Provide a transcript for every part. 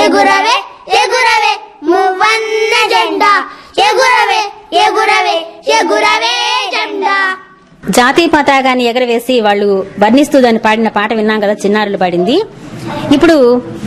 ఎగురవే ఎగురవే మువ్వన్న జెండా ఎగురవే ఎగురవే ఎగురవే జెండా జాతీయ పతాకాన్ని ఎగరవేసి వాళ్ళు వర్ణిస్తూ దాన్ని పాడిన పాట విన్నాం కదా చిన్నారులు పాడింది ఇప్పుడు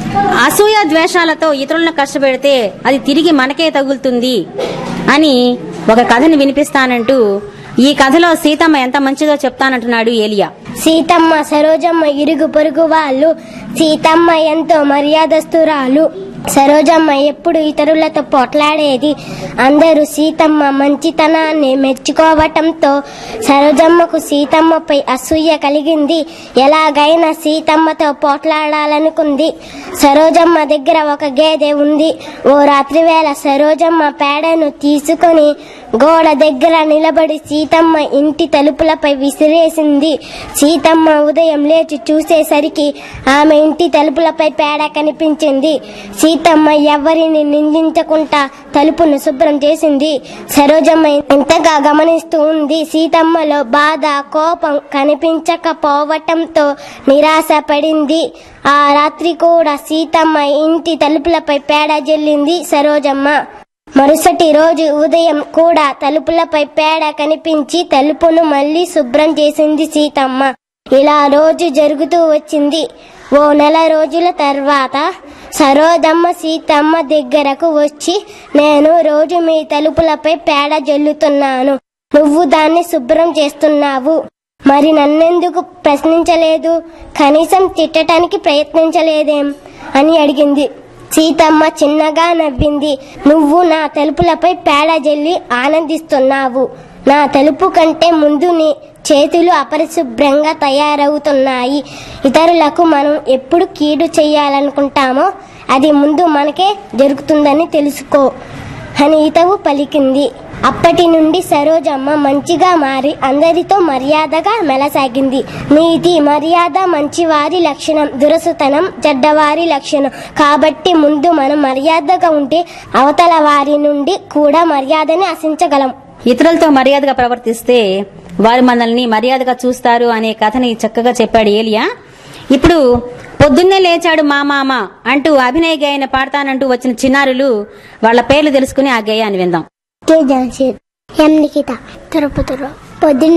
అసూయ ద్వేషాలతో ఇతరులను కష్టపెడితే అది తిరిగి మనకే తగులుతుంది అని ఒక కథని వినిపిస్తానంటూ ఈ కథలో సీతమ్మ ఎంత మంచిదో చెప్తానంటున్నాడు ఏలియా సీతమ్మ సరోజమ్మ ఇరుగు పొరుగు వాళ్ళు సీతమ్మ ఎంతో మర్యాదస్తురాలు సరోజమ్మ ఎప్పుడు ఇతరులతో పోట్లాడేది అందరూ సీతమ్మ మంచితనాన్ని మెచ్చుకోవటంతో సరోజమ్మకు సీతమ్మపై అసూయ కలిగింది ఎలాగైనా సీతమ్మతో పోట్లాడాలనుకుంది సరోజమ్మ దగ్గర ఒక గేదె ఉంది ఓ రాత్రి వేళ సరోజమ్మ పేడను తీసుకొని గోడ దగ్గర నిలబడి సీతమ్మ ఇంటి తలుపులపై విసిరేసింది సీతమ్మ ఉదయం లేచి చూసేసరికి ఆమె ఇంటి తలుపులపై పేడ కనిపించింది సీతమ్మ ఎవరిని నిందించకుండా తలుపును శుభ్రం చేసింది సరోజమ్మ ఎంతగా గమనిస్తూ ఉంది సీతమ్మలో బాధ కోపం కనిపించకపోవటంతో నిరాశ పడింది ఆ రాత్రి కూడా సీతమ్మ ఇంటి తలుపులపై పేడ జల్లింది సరోజమ్మ మరుసటి రోజు ఉదయం కూడా తలుపులపై పేడ కనిపించి తలుపును మళ్ళీ శుభ్రం చేసింది సీతమ్మ ఇలా రోజు జరుగుతూ వచ్చింది ఓ నెల రోజుల తర్వాత సరోజమ్మ సీతమ్మ దగ్గరకు వచ్చి నేను రోజు మీ తలుపులపై పేడ జల్లుతున్నాను నువ్వు దాన్ని శుభ్రం చేస్తున్నావు మరి నన్నెందుకు ప్రశ్నించలేదు కనీసం తిట్టడానికి ప్రయత్నించలేదేం అని అడిగింది సీతమ్మ చిన్నగా నవ్వింది నువ్వు నా తలుపులపై పేడ జల్లి ఆనందిస్తున్నావు నా తలుపు కంటే ముందు నీ చేతులు అపరిశుభ్రంగా తయారవుతున్నాయి ఇతరులకు మనం ఎప్పుడు కీడు చేయాలనుకుంటామో అది ముందు మనకే జరుగుతుందని తెలుసుకో అని ఇతవు పలికింది అప్పటి నుండి సరోజమ్మ మంచిగా మారి అందరితో మర్యాదగా మెలసాగింది నీతి మర్యాద మంచివారి లక్షణం దురసుతనం చెడ్డవారి లక్షణం కాబట్టి ముందు మనం మర్యాదగా ఉంటే అవతల వారి నుండి కూడా మర్యాదని ఆశించగలం ఇతరులతో మర్యాదగా ప్రవర్తిస్తే వారు మనల్ని మర్యాదగా చూస్తారు అనే కథని చక్కగా చెప్పాడు ఏలియా ఇప్పుడు పొద్దున్నే లేచాడు మా మామ అంటూ అభినయ గేయాన్ని పాడతానంటూ వచ్చిన చిన్నారులు వాళ్ళ పేర్లు తెలుసుకుని ఆ గేయాన్ని విందాం కే జాన్సీ ఎం నిఖిత తిరుపతిలో పొద్దున్న